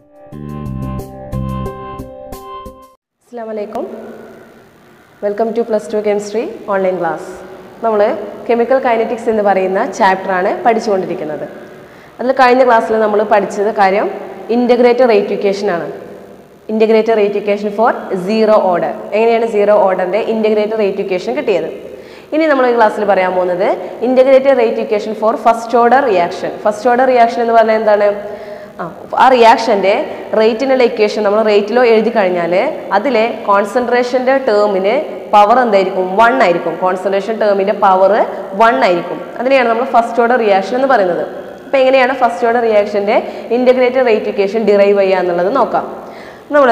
അസ്സാം വലൈക്കും welcome to plus two chemistry online class നമ്മൾ കെമിക്കൽ കൈനറ്റിക്സ് എന്ന് പറയുന്ന ചാപ്റ്ററാണ് പഠിച്ചുകൊണ്ടിരിക്കുന്നത് അതിൽ കഴിഞ്ഞ ക്ലാസ്സിൽ നമ്മൾ പഠിച്ചത് കാര്യം ഇൻ്റഗ്രേറ്റഡ് റേറ്റിഫിക്കേഷൻ ആണ് integrated ratification for zero order എങ്ങനെയാണ് സീറോ ഓർഡറിൻ്റെ ഇൻ്റഗ്രേറ്റഡ് റേറ്റിഫിക്കേഷൻ കിട്ടിയത് ഇനി നമ്മൾ ഈ ക്ലാസ്സിൽ പറയാൻ പോകുന്നത് integrated ratification for first order reaction first order reaction എന്ന് പറഞ്ഞാൽ എന്താണ് ആ ആ റിയാക്ഷൻ്റെ റേറ്റിനുള്ള ഇക്വേഷൻ നമ്മൾ റേറ്റിലോ എഴുതി കഴിഞ്ഞാൽ അതിലെ കോൺസെൻട്രേഷൻ്റെ ടേമിന് പവർ എന്തായിരിക്കും വൺ ആയിരിക്കും കോൺസെൻട്രേഷൻ ടേമിൻ്റെ പവർ വൺ ആയിരിക്കും അതിനെയാണ് നമ്മൾ ഫസ്റ്റ് ഓർഡർ റിയാക്ഷൻ എന്ന് പറയുന്നത് അപ്പോൾ എങ്ങനെയാണ് ഫസ്റ്റ് ഓർഡർ റിയാക്ഷൻ്റെ ഇൻ്റഗ്രേറ്റഡ് റേറ്റിഫിക്കേഷൻ ഡിറൈവ് ചെയ്യുക എന്നുള്ളത് നോക്കാം നമ്മൾ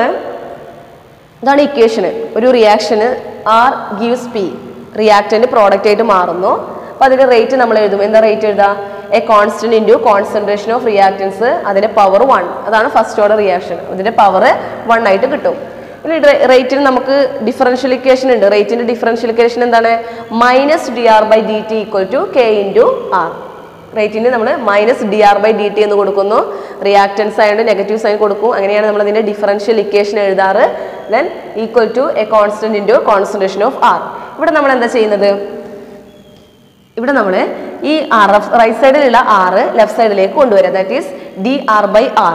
ഇതാണ് ഇക്വേഷന് ഒരു റിയാക്ഷന് R gives P reactant product ആയിട്ട് മാറുന്നു അപ്പോൾ അതിൻ്റെ റേറ്റ് നമ്മൾ എഴുതും എന്താ റേറ്റ് എഴുതാം a constant into concentration of reactants അതിൻ്റെ പവർ വൺ അതാണ് ഫസ്റ്റ് ഓർഡർ റിയാക്ഷൻ ഇതിൻ്റെ പവർ വൺ ആയിട്ട് കിട്ടും ഇനി റേറ്റിന് നമുക്ക് ഡിഫറൻഷ്യൽ ഇക്വേഷൻ ഉണ്ട് റേറ്റിൻ്റെ ഡിഫറൻഷ്യൽ ഇക്വേഷൻ എന്താണ് minus d R by d t equal to k into R റേറ്റിന് നമ്മൾ minus d R by d t എന്ന് കൊടുക്കുന്നു റിയാക്റ്റൻസ് ആയതുകൊണ്ട് നെഗറ്റീവ് സൈൻ കൊടുക്കും അങ്ങനെയാണ് നമ്മൾ അതിൻ്റെ ഡിഫറൻഷ്യൽ ഇക്വേഷൻ എഴുതാറ് then equal to a constant into concentration of R ഇവിടെ നമ്മൾ എന്താ ചെയ്യുന്നത് ഇവിടെ നമ്മൾ ഈ ആർ റൈറ്റ് സൈഡിലുള്ള ആറ് ലെഫ്റ്റ് സൈഡിലേക്ക് കൊണ്ടുവരിക that is d R by R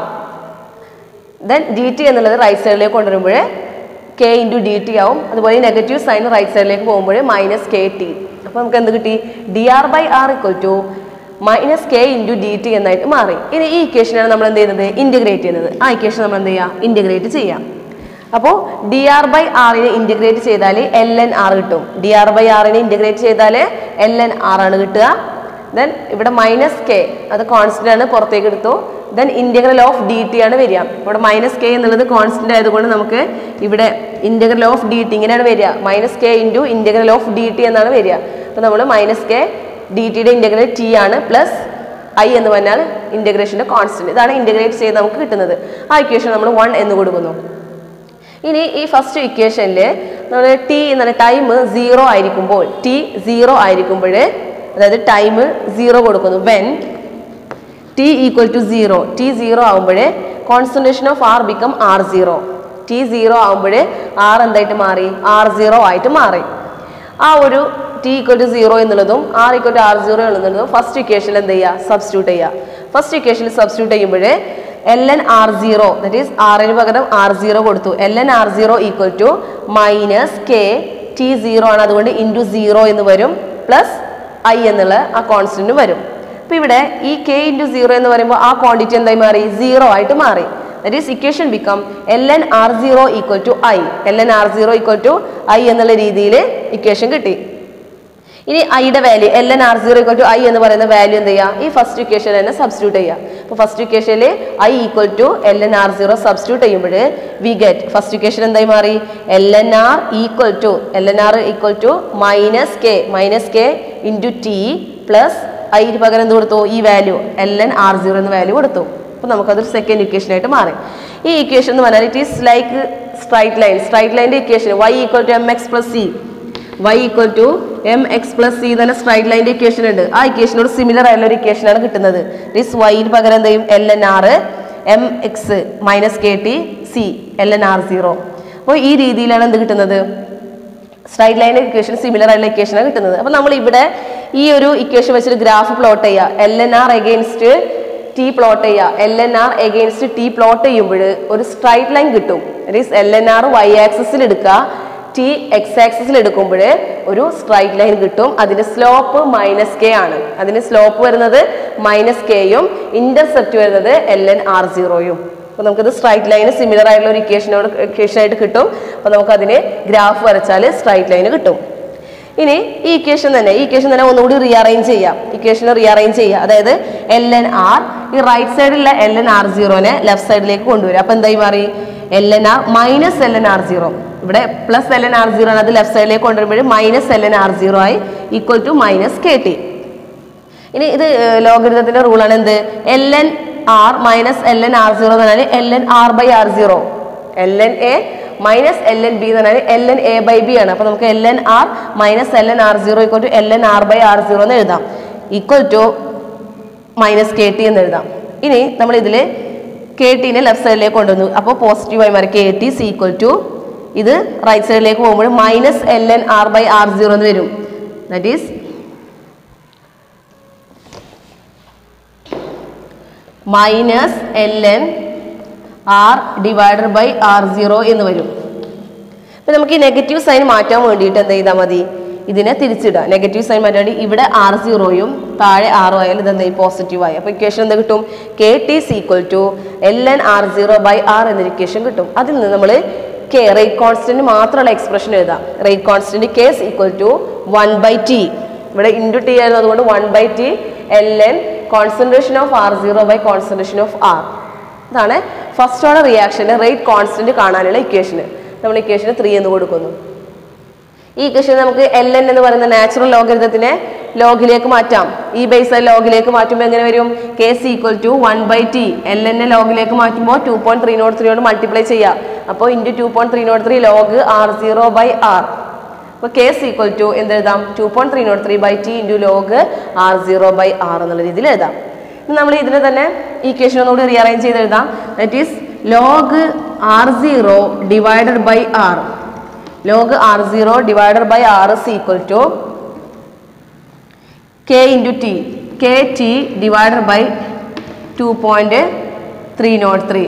then d t എന്നുള്ളത് റൈറ്റ് സൈഡിലേക്ക് കൊണ്ടുവരുമ്പോൾ കെ ഇൻറ്റു ഡി ടി ആവും അതുപോലെ നെഗറ്റീവ് സൈൻ റൈറ്റ് സൈഡിലേക്ക് പോകുമ്പോൾ മൈനസ് കെ ടി അപ്പോൾ നമുക്ക് എന്ത് കിട്ടി d R by R equal to minus k into d t എന്നായിട്ട് മാറി ഇനി ഈ ഇക്വേഷനാണ് നമ്മൾ എന്ത് ചെയ്യുന്നത് ഇൻറ്റഗ്രേറ്റ് ചെയ്യുന്നത് ആ ഇക്വേഷൻ നമ്മൾ എന്ത് ചെയ്യുക ഇൻറ്റഗ്രേറ്റ് ചെയ്യാം അപ്പോൾ ഡി ആർ ബൈ ആറിനെ ഇൻറ്റഗ്രേറ്റ് ചെയ്താൽ എൽ എൻ ആർ കിട്ടും ഡി ആർ ബൈ ആറിനെ ഇൻറ്റഗ്രേറ്റ് ചെയ്താൽ എൽ എൻ ആർ ആണ് കിട്ടുക ദെൻ ഇവിടെ മൈനസ് കെ അത് കോൺസ്റ്റന്റ് ആണ് പുറത്തേക്ക് എടുത്തു then integral of d t ആണ് വരിക ഇവിടെ മൈനസ് കെ എന്നുള്ളത് കോൺസ്റ്റന്റ് ആയതുകൊണ്ട് നമുക്ക് ഇവിടെ ഇന്റഗ്രൽ ഓഫ് ഡി ടി ഇങ്ങനെയാണ് വരിക minus k into integral of d t എന്നാണ് വരിക അപ്പോൾ നമ്മൾ മൈനസ് കെ ഡി ടിയുടെ ഇന്റഗ്രൽ ടി ആണ് പ്ലസ് ഐ എന്ന് പറഞ്ഞാൽ ഇന്റഗ്രേഷൻ്റെ കോൺസ്റ്റന്റ് ഇതാണ് ഇന്റഗ്രേറ്റ് ചെയ്ത് നമുക്ക് കിട്ടുന്നത് ആ ഇക്വേഷൻ നമ്മൾ വൺ എന്ന് കൊടുക്കുന്നു ഇനി ഈ ഫസ്റ്റ് ഇക്വേഷനിൽ നമ്മൾ ടി എന്ന ടൈം സീറോ ആയിരിക്കുമ്പോൾ ടി സീറോ ആയിരിക്കുമ്പോൾ അതായത് ടൈം സീറോ കൊടുക്കുന്നു when t equal to zero t zero ആകുമ്പോൾ concentration of R become R zero t zero ആകുമ്പോൾ ആർ എന്തായിട്ട് മാറി ആർ സീറോ ആയിട്ട് മാറി ആ ഒരു ടി ഈക്വൽ ടു സീറോ എന്നുള്ളതും R equal to R zero എന്നുള്ളതും ഫസ്റ്റ് ഇക്വേഷനിൽ എന്ത് ചെയ്യുക സബ്സ്റ്റിറ്റ്യൂട്ട് ചെയ്യുക ഫസ്റ്റ് ഇക്വേഷനിൽ സബ്സ്റ്റിറ്റ്യൂട്ട് ചെയ്യുമ്പോൾ l n R zero that is ആറിന് പകരം ആർ സീറോ കൊടുത്തു l n R zero equal to minus k t zero ആണ് അതുകൊണ്ട് ഇൻറ്റു സീറോ എന്ന് വരും പ്ലസ് ഐ എന്നുള്ള ആ കോൺസ്റ്റന്റ് വരും അപ്പൊ ഇവിടെ ഈ കെ ഇൻറ്റു സീറോ എന്ന് പറയുമ്പോൾ ആ ക്വാണ്ടിറ്റി എന്തായി മാറി സീറോ ആയിട്ട് മാറി that is equation become l n R zero equal to I l n R zero equal to I എന്നുള്ള രീതിയിൽ ഇക്വേഷൻ കിട്ടി ഇനി ഐയുടെ value l n R zero equal to I എന്ന് പറയുന്ന വാല്യൂ എന്ത് ചെയ്യുക ഈ ഫസ്റ്റ് ഇക്വേഷൻ തന്നെ സബ്സ്റ്റിറ്റ്യൂട്ട് ചെയ്യുക അപ്പോൾ ഫസ്റ്റ് ഇക്വേഷനിൽ I equal to l n R zero substitute ചെയ്യുമ്പോൾ വി ഗെറ്റ് ഫസ്റ്റ് ഇക്വേഷൻ എന്തായി മാറി l n R equal to l n R equal to minus k minus k into t plus ഐന് പകരം എന്ത് കൊടുത്തു ഈ value l n R zero എന്ന value കൊടുത്തു അപ്പോൾ നമുക്കതൊരു സെക്കൻഡ് ഇക്വേഷൻ ആയിട്ട് മാറി ഈ ഇക്വേഷൻ എന്ന് പറഞ്ഞാൽ it is like straight line straight ലൈൻ്റെ equation y equal to m x plus c y equal to m x plus c തന്നെ സ്ട്രൈറ്റ് ലൈൻ്റെ ഇക്വേഷൻ ഉണ്ട് ആ ഇക്വേഷനോട് സിമിലർ ആയിട്ടുള്ള ഒരു ഇക്വേഷനാണ് കിട്ടുന്നത് ദിസ് വൈന് പകരം എന്ത് ചെയ്യും l n R m x minus k t c l n R zero അപ്പോൾ ഈ രീതിയിലാണ് എന്ത് കിട്ടുന്നത് സ്ട്രൈറ്റ് ലൈൻ ഇക്വേഷൻ സിമിലർ ആയിട്ടുള്ള ഇക്വേഷനാണ് കിട്ടുന്നത് അപ്പോൾ നമ്മൾ ഇവിടെ ഈ ഒരു ഇക്വേഷൻ വെച്ചിട്ട് ഗ്രാഫ് പ്ലോട്ട് ചെയ്യുക l n R against t plot ചെയ്യുക l n R against t plot ചെയ്യുമ്പോൾ ഒരു സ്ട്രൈറ്റ് ലൈൻ കിട്ടും means l n R y ആക്സിസിൽ എടുക്കുക ടി എക്സ് ആക്സിസിൽ എടുക്കുമ്പോൾ ഒരു സ്ട്രൈറ്റ് ലൈൻ കിട്ടും അതിന്റെ സ്ലോപ്പ് മൈനസ് കെ ആണ് അതിന്റെ സ്ലോപ്പ് വരുന്നത് മൈനസ് കെയും ഇന്റർസെപ്റ്റ് വരുന്നത് എൽ എൻ ആർ സീറോയും അപ്പോൾ നമുക്കത് സ്ട്രൈറ്റ് ലൈന് സിമിലർ ആയിട്ടുള്ള ഒരു ഇക്വേഷനോട് ഇക്വേഷൻ ആയിട്ട് കിട്ടും അപ്പോൾ നമുക്ക് അതിന് ഗ്രാഫ് വരച്ചാൽ സ്ട്രൈറ്റ് ലൈന് കിട്ടും ഇനി ഈ ഇക്വേഷൻ തന്നെ ഈ ഇക്വേഷൻ തന്നെ ഒന്നുകൂടി റീഅറേഞ്ച് ചെയ്യാം ഇക്വേഷൻ റീഅറേഞ്ച് ചെയ്യുക അതായത് എൽ എൻ ആർ ഈ റൈറ്റ് സൈഡിലുള്ള എൽ എൻ ആർ സീറോനെ ലെഫ്റ്റ് സൈഡിലേക്ക് കൊണ്ടുവരിക അപ്പോൾ എന്തായി മാറി l n R minus l n R zero ഇവിടെ plus l n R zero ആണ് അത് ലെഫ്റ്റ് സൈഡിലേക്ക് കൊണ്ടുവരുമ്പോൾ minus l n R zero ആയി equal to minus k t ഇനി ഇത് ലോഗരിതത്തിന്റെ റൂളാണ് എന്ത് l n R minus l n R zero എന്ന് പറഞ്ഞാൽ l n R by R zero l n a minus l n b എന്ന് പറഞ്ഞാൽ l n a by b ആണ് അപ്പൊ നമുക്ക് l n R minus l n R zero equal to l n R by R zero എന്ന് എഴുതാം equal to minus k t എന്ന് എഴുതാം ഇനി നമ്മൾ ഇതിൽ കെ ടീനെ ലെഫ്റ്റ് സൈഡിലേക്ക് കൊണ്ടുവന്നു അപ്പോൾ പോസിറ്റീവായി മാറി k t c equal to ഇത് റൈറ്റ് സൈഡിലേക്ക് പോകുമ്പോൾ minus l n R by R zero എന്ന് വരും that is minus l n R divided by R zero എന്ന് വരും അപ്പം നമുക്ക് ഈ നെഗറ്റീവ് സൈൻ മാറ്റാൻ വേണ്ടിയിട്ട് എന്ത് ചെയ്താൽ മതി ഇതിനെ തിരിച്ചിടുക നെഗറ്റീവ് സൈൻ മാറ്റാൻ വേണ്ടി ഇവിടെ ആർ സീറോയും താഴെ ആറും ആയാലും ഇത് എന്തായി പോസിറ്റീവ് ആയി അപ്പോൾ ഇക്വേഷൻ എന്ത് കിട്ടും k t is equal to l n R zero by R എന്നൊരു ഇക്വേഷൻ കിട്ടും അതിൽ നിന്ന് നമ്മൾ കെ റേറ്റ് കോൺസ്റ്റന്റ് മാത്രമുള്ള എക്സ്പ്രഷൻ എഴുതാം rate constant k is equal to one by t ഇവിടെ ഇൻറ്റു ടി ആയിരുന്നു അതുകൊണ്ട് one by t l n concentration of R zero by concentration of R ഇതാണ് ഫസ്റ്റ് ഓർഡർ റിയാക്ഷൻ്റെ റേറ്റ് കോൺസ്റ്റന്റ് കാണാനുള്ള ഇക്വേഷന് നമ്മൾ ഇക്വേഷന് ത്രീ എന്ന് കൊടുക്കുന്നു ഈ ഇക്വേഷൻ നമുക്ക് എൽ എൻ എന്ന് പറയുന്ന നാച്ചുറൽ ലോഗരിതത്തിനെ ലോഗിലേക്ക് മാറ്റാം ഈ ബേസ് ലോഗിലേക്ക് മാറ്റുമ്പോൾ എങ്ങനെ വരും k c equal to one by t l എന്നെ ലോഗിലേക്ക് മാറ്റുമ്പോൾ two point three naught three കൊണ്ട് മൾട്ടിപ്ലൈ ചെയ്യാം അപ്പോൾ into two point three naught three log R zero by R അപ്പോൾ കെ സി ഈക്വൽ ടു എന്തെഴുതാം two point three naught three by t into log R zero by R എന്നുള്ള രീതിയിൽ എഴുതാം ഇനി നമ്മൾ ഇതിനെ തന്നെ ഈക്വേഷൻ ഒന്നുകൂടി റീഅറേഞ്ച് ചെയ്ത് എഴുതാം that is log R zero divided by R log R zero divided by R is equal to k into t k t divided by two point three naught three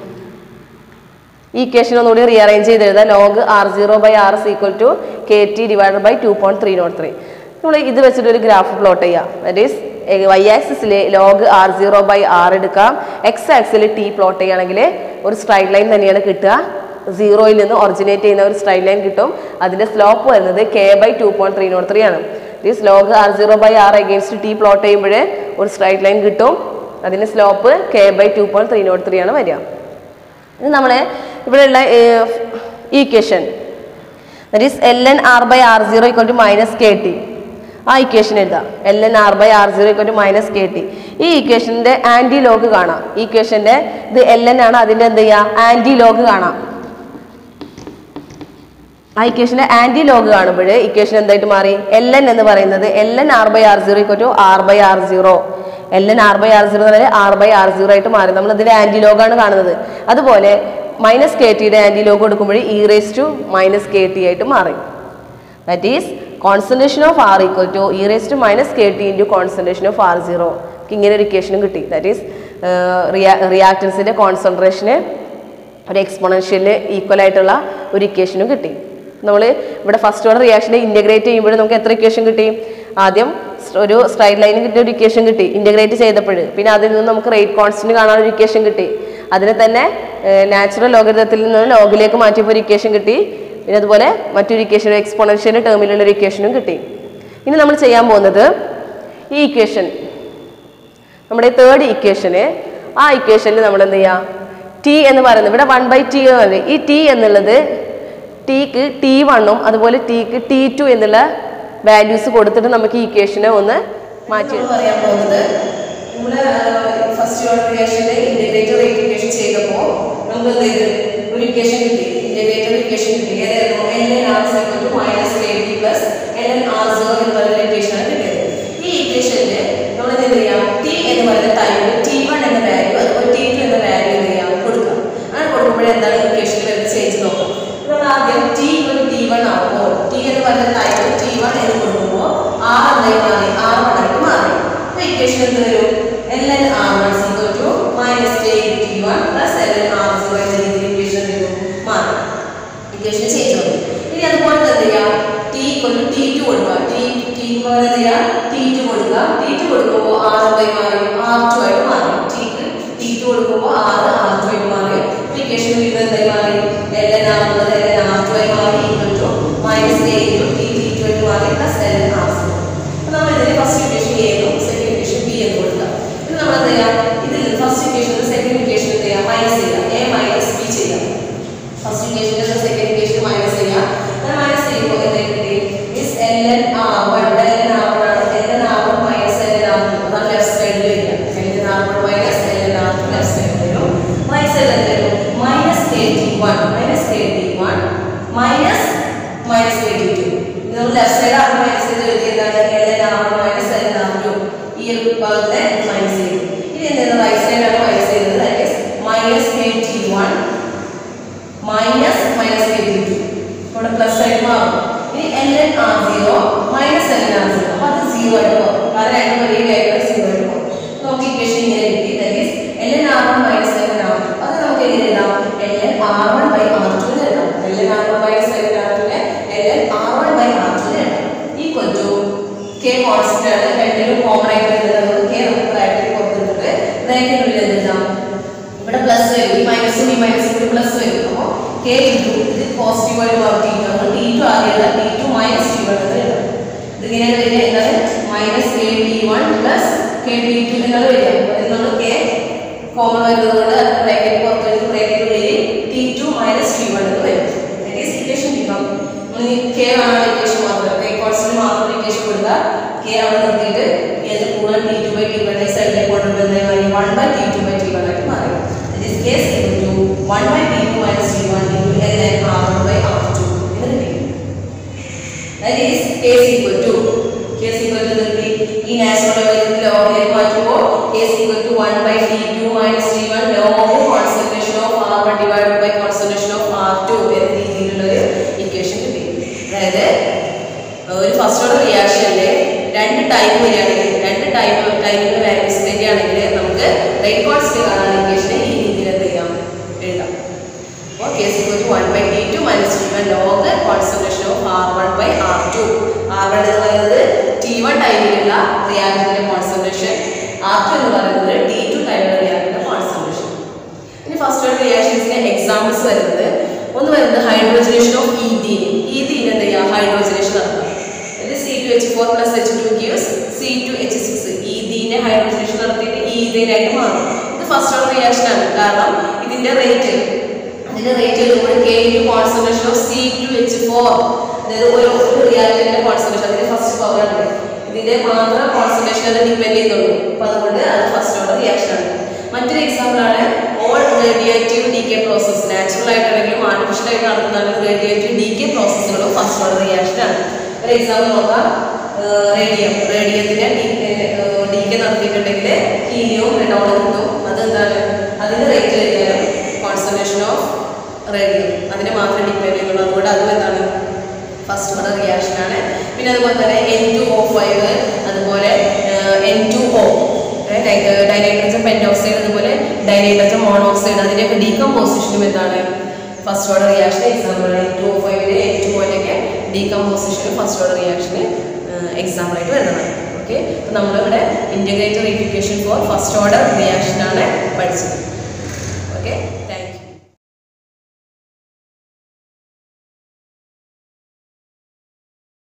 ഈ equation ഒന്നുകൂടി rearrange ചെയ്ത് എഴുതാം log R zero by R is equal to k t divided by two point three naught three നമ്മൾ ഇത് വെച്ചിട്ട് ഒരു graph plot ചെയ്യാം that is y ആക്സിസിൽ log R zero by R എടുക്കാം എക്സ് ആക്സിൽ ടി പ്ലോട്ട് ചെയ്യുകയാണെങ്കിൽ ഒരു സ്ട്രൈറ്റ് ലൈൻ തന്നെയാണ് കിട്ടുക സീറോയിൽ നിന്ന് ഒറിജിനേറ്റ് ചെയ്യുന്ന ഒരു സ്ട്രൈറ്റ് ലൈൻ കിട്ടും അതിന്റെ സ്ലോപ്പ് വരുന്നത് k by two point three naught three ആണ് these log R zero by r against t plot ചെയ്യുമ്പോൾ ഒരു സ്ട്രൈറ്റ് ലൈൻ കിട്ടും അതിന്റെ slope k by two point three naught three ആണ് വരിക ഇത് നമ്മൾ ഇവിടെയുള്ള equation that is l n R by R zero equal to minus k t ആ ഇക്വേഷൻ എഴുതാം l n R by R zero equal to minus k t ഈ ഇക്വേഷൻ്റെ anti log കാണാം ഈ ഇക്വേഷൻ്റെ ഇത് എൽ എൻ ആണ് അതിൻ്റെ എന്ത് ചെയ്യുക ആൻറ്റി ലോഗ് കാണാം ആ ഇക്വേഷൻ്റെ ആൻറ്റി ലോഗ് കാണുമ്പോൾ ഇക്വേഷൻ എന്തായിട്ട് മാറി എൽ എൻ എന്ന് പറയുന്നത് l n R by R zero equal to r by R zero l n R by R zero എന്ന് പറയുന്നത് ആർ ബൈ ആർ സീറോ ആയിട്ട് മാറി നമ്മൾ ഇതിന്റെ ആന്റി ലോഗാണ് കാണുന്നത് അതുപോലെ മൈനസ് കെ ടിയുടെ ആന്റി ലോഗ് കൊടുക്കുമ്പോൾ e raise to minus k t ആയിട്ട് മാറി that is concentration of r equal to e raise to minus k t into concentration of R zero ഇങ്ങനെ ഒരു ഇക്വേഷനും കിട്ടി ദാറ്റ് ഈസ് റിയാക്ടൻസിന്റെ കോൺസെൻട്രേഷന് ഒരു എക്സ്പോണൻഷ്യലിന് ഈക്വൽ ആയിട്ടുള്ള ഒരു ഇക്വേഷനും കിട്ടി നമ്മൾ ഇവിടെ ഫസ്റ്റ് ഓർഡർ റിയാക്ഷനെ ഇൻറ്റഗ്രേറ്റ് ചെയ്യുമ്പോൾ നമുക്ക് എത്ര ഇക്വേഷൻ കിട്ടി ആദ്യം ഒരു സ്ട്രൈറ്റ് ലൈനിൽ കിട്ടിയ ഒരു ഇക്വേഷൻ കിട്ടി ഇൻറ്റഗ്രേറ്റ് ചെയ്തപ്പോൾ പിന്നെ അതിൽ നിന്ന് നമുക്ക് റേറ്റ് കോൺസ്റ്റന്റ് കാണാൻ ഒരു ഇക്വേഷൻ കിട്ടി അതിനെ തന്നെ നാച്ചുറൽ ലോഗരിതത്തിൽ നിന്ന് ലോഗിലേക്ക് മാറ്റിയപ്പോൾ ഒരു ഇക്വേഷൻ കിട്ടി പിന്നെ അതുപോലെ മറ്റൊരു ഇക്വേഷൻ എക്സ്പോണൻഷ്യൽ ടേമിലുള്ള ഒരു ഇക്വേഷനും കിട്ടി ഇനി നമ്മൾ ചെയ്യാൻ പോകുന്നത് ഈ ഇക്വേഷൻ നമ്മുടെ തേർഡ് ഇക്വേഷന് ആ ഇക്വേഷനിൽ നമ്മൾ എന്ത് ചെയ്യാം ടി എന്ന് പറയുന്നത് ഇവിടെ വൺ ബൈ ടി എന്ന് ഈ ടി എന്നുള്ളത് ടിക്ക് ടി വണ്ണും അതുപോലെ ടിക്ക് ടി ടു എന്നുള്ള വാല്യൂസ് കൊടുത്തിട്ട് നമുക്ക് ഈ ഇക്വേഷനെ ഒന്ന് മാറ്റി പറയാൻ പോകുന്നത് നമ്മുടെ ഫസ്റ്റ് ഓർഡർ റിയാക്ഷന്റെ ഇന്റഗ്രേറ്റർ റേറ്റ് ഇക്വേഷൻ ചെയ്തപ്പോൾ നമുക്ക് എന്ത് ചെയ്ത് ഒരു ഇക്വേഷൻ കിട്ടി ഇന്റഗ്രേറ്റർ ഇക്വേഷൻ കിട്ടി ഏതായിരുന്നു l n r second to minus k t plus l n R zero എന്ന് പറയുന്ന ഇക്വേഷനാണ് കിട്ടിയത് ഈ ഇക്വേഷനിൽ നമ്മൾ എന്ത് ചെയ്യാം ടി എന്ന് പറയുന്ന ടൈമിൽ ടി വൺ എന്ന വാല്യൂ അതുപോലെ ടി ടു എന്ന വാല്യൂ എന്ത് ചെയ്യാം കൊടുക്കാം അങ്ങനെ കൊടുക്കുമ്പോൾ എന്താണ് ഇക്വേഷനിൽ വരുന്ന ചേഞ്ച് നോക്കാം നമ്മൾ ആദ്യം ടി ഒരു ടി വൺ ആകുമ്പോൾ ടി എന്ന് പറയുന്ന ടൈമിൽ ടി വൺ എന്ന് കൊടുക്കുമ്പോൾ ആർ എന്തായി മാറി ആർ വൺ ആയിട്ട് മാറി അപ്പോൾ ഇക്വേഷൻ എന്ത് വരും l n r one equal to minus k t one plus l n R zero എന്ന രീതിയിൽ ഇക്വേഷൻ എന്ത് ചെയ്തു മാറി ഇക്വേഷൻ ചേഞ്ച് വന്നു ഇനി അതുപോലെ തന്നെ എന്ത് ചെയ്യാം ടി കൊണ്ട് ടി ടു കൊടുക്കുക ടി ടി പോലെ എന്ത് ചെയ്യാം ടി ടു കൊടുക്കുക ടി ടു കൊടുക്കുമ്പോൾ ആർ എന്തായി മാറി ആർ ടു ആയിട്ട് മാറി ടിക്ക് ടി ടു കൊടുക്കുമ്പോൾ ആർ ആർ ടു ആയിട്ട് മാറി ഇക്വേഷൻ വീണ്ടും എന്തായി മാറി എൽ എൻ ആർ എന്നത് എൽ എൻ ആർ ടു ആയി മാറി equal to minus a two t t two ആയിട്ട് മാറി plus l n R zero അപ്പോൾ നമ്മൾ ഇതിന് ഫസ്റ്റ് ഇക്വേഷൻ എ എന്നും സെക്കൻഡ് ഇക്വേഷൻ ബി എന്ന് കൊടുക്കുക ഇത് നമ്മൾ എന്ത് ചെയ്യാം ഇതിൽ ഫസ്റ്റ് ഇക്വേഷൻ സെക്കൻഡ് ഇക്വേഷൻ എന്ത് ചെയ്യാം മൈനസ് ചെയ്യാം എ മൈനസ് ബി ചെയ്യാം first equation second equation minus ചെയ്യാം ഞാൻ മൈനസ് ചെയ്യുമ്പോൾ എന്താ കിട്ടി is l n r one l n r one ആണ് l n r one minus l n r two അതാണ് ലെഫ്റ്റ് സൈഡിൽ വരിക l n r one minus l n r two left സൈഡിൽ വരും റൈറ്റ് സൈഡിൽ എന്ത് വരും minus k t one minus k t one minus minus k t to നമ്മൾ left side ആണ് മൈനസ് ചെയ്ത് എഴുതിയതാണ് l n r one minus l n r two ഈ ഒരു ഭാഗത്തെ മൈനസ് ചെയ്തു ഇനി എന്താണ് റൈറ്റ് സൈഡാണ് മൈനസ് ചെയ്തത് ദാറ്റ് ഈസ് മൈനസ് സീറോ ആയിട്ട് പോകും കാരണം രണ്ട് വലിയ വേഗം സീറോ ആയിട്ട് പോകും നമുക്ക് ഇക്വേഷൻ ഇങ്ങനെ കിട്ടി that is l n r one minus l n r two അത് നമുക്ക് എങ്ങനെ എഴുതാം l n r one by r two എഴുതാം l n r one minus l n r ടുനെ l n r one by r two എഴുതാം equal to k constant ആണ് രണ്ടിലും common ആയിട്ട് വരുന്നത് അതുകൊണ്ട് കെ നമുക്ക് ബ്രാക്കറ്റിൽ കൊടുത്തിട്ടുണ്ട് ബ്രാക്കറ്റിനുള്ളിൽ എന്ത് എഴുതാം ഇവിടെ പ്ലസ് വരും ഈ മൈനസും ഈ മൈനസും കൂടി പ്ലസ് വരും അപ്പോൾ കെ ഇൻറ്റു ഇത് പോസിറ്റീവ് ആയിട്ട് വർക്ക് ചെയ്യും നമ്മൾ ടി ടു ആദ്യം എഴുതാം t two minus t one എന്ന് എഴുതാം ഇതിങ്ങനെ വരിക എന്താണ് minus k t one plus k t two എന്നാണ് വരിക അതിൽ നമ്മൾ കെ കോമൺ വരുന്നത് കൊണ്ട് അത് ബ്രാക്കറ്റ് പുറത്ത് വരും ബ്രാക്കറ്റിനുള്ളിൽ t two minus t one എന്ന് വരും ദാറ്റ് ഈസ് ഇക്വേഷൻ കിട്ടാം കെ ആണ് ഇക്വേഷൻ മാത്രം കെ കോൺസ്റ്റന്റ് മാത്രം ഇക്വേഷൻ കൊടുക്കുക കെ അവിടെ നിർത്തിയിട്ട് ഏത് കൂടുതൽ t two by t one സൈഡിലേക്ക് കൊണ്ടുവരുന്നത് one by t two by t one ആയിട്ട് മാറി that is k equal to one by t two minus t one into എങ്ങനെ r one by r two എന്ന് കിട്ടി that is k is equal to k is equal to നിർത്തി ഈ natural logarithm logarithm മാറ്റുമ്പോൾ k is equal to 1 by t2 minus t1 log concentration of r1 divided by concentration of r2 എന്ന രീതിയിലുള്ള ഒരു equation കിട്ടി അതായത് ഒരു first order റിയാക്ഷനിലെ രണ്ട് ടൈം വരികയാണെങ്കിൽ രണ്ട് ടൈം ടൈമിന്റെ വാല്യൂസ് തരികയാണെങ്കിൽ നമുക്ക് റേറ്റ് കോൺസ്റ്റന്റ് കാണാൻ ഇക്വേഷനെ ഈ രീതിയിൽ എന്ത് ചെയ്യാം എഴുതാം അപ്പോൾ k is equal to one by t two minus t one log concentration of r one by r two r one എന്ന് പറയുന്നത് ടി വൺ ടൈമിലുള്ള റിയാക്ടറിന്റെ കോൺസെൻട്രേഷൻ ആർ ടു എന്ന് പറയുന്നത് ടി ടു ടൈമിലുള്ള റിയാക്ടറിന്റെ കോൺസെൻട്രേഷൻ ഇനി ഫസ്റ്റ് ഓർഡർ റിയാക്ഷൻസിന്റെ എക്സാമ്പിൾസ് വരുന്നത് ഒന്ന് വരുന്നത് ഹൈഡ്രോജനേഷൻ ഓഫ് ഈതീൻ ഈതീൻ എന്ത് ചെയ്യുക ഹൈഡ്രോജനേഷൻ നടത്തുക ഇത് C two H four plus H two gives C two H six ഈതീനെ ഹൈഡ്രോജനേഷൻ നടത്തിയിട്ട് ഈതീനായിട്ട് മാറും ഇത് ഫസ്റ്റ് ഓർഡർ റിയാക്ഷൻ ആണ് കാരണം ഇതിന്റെ റേറ്റ് ഇതിന്റെ റേറ്റ് എടുക്കുമ്പോൾ k into concentration of C two H four അതായത് ഒരു ഒരു റിയാക്ടറിന്റെ കോൺസെൻട്രേഷൻ അതിന്റെ ഫസ്റ്റ് പവർ ആണ് ഇതിന്റെ മാത്രം കോൺസെൻട്രേഷൻ അത് ഡിപ്പെൻഡ് ചെയ്യുന്നുള്ളൂ അപ്പൊ അതുകൊണ്ട് അത് ഫസ്റ്റ് ഓർഡർ റിയാക്ഷൻ ആണ് മറ്റൊരു എക്സാമ്പിൾ ആണ് all radioactive decay process natural ആയിട്ടാണെങ്കിലും ആർട്ടിഫിഷ്യൽ ആയിട്ട് നടത്തുന്ന റേഡിയേറ്റീവ് ഡി കെ പ്രോസസ്സുകളും ഫസ്റ്റ് ഓർഡർ റിയാക്ഷൻ ആണ് ഒരു എക്സാമ്പിൾ നോക്കാം റേഡിയം റേഡിയത്തിന് ഡി കെ നടത്തിയിട്ടുണ്ടെങ്കിൽ ഹീലിയവും റെഡോണും കിട്ടും അതെന്താണ് അതിന്റെ റേറ്റ് കഴിഞ്ഞാൽ കോൺസെൻട്രേഷൻ ഓഫ് റേഡിയം അതിനെ മാത്രമേ ഡിപ്പെൻഡ് ചെയ്യുള്ളൂ അതുകൊണ്ട് അതും എന്താണ് ഫസ്റ്റ് ഓർഡർ റിയാക്ഷൻ ആണ് പിന്നെ അതുപോലെ തന്നെ എൻ ടു ഒ ഫൈവ് അതുപോലെ N two O dinitrogen pentoxide അതുപോലെ ഡൈനൈട്രജൻ മോണോക്സൈഡ് അതിൻ്റെയൊക്കെ ഡീകമ്പോസിഷനും എന്താണ് first order reaction example N two O ഫൈവിന് എൻ ടു ഒൻ്റെയൊക്കെ ഡീകമ്പോസിഷനും ഫസ്റ്റ് ഓർഡർ റിയാക്ഷന് എക്സാമ്പിളായിട്ട് വരുന്നതാണ് ഓക്കെ അപ്പോൾ നമ്മളിവിടെ integrated equation for first order റിയാക്ഷനാണ് പഠിച്ചത് ഓക്കെ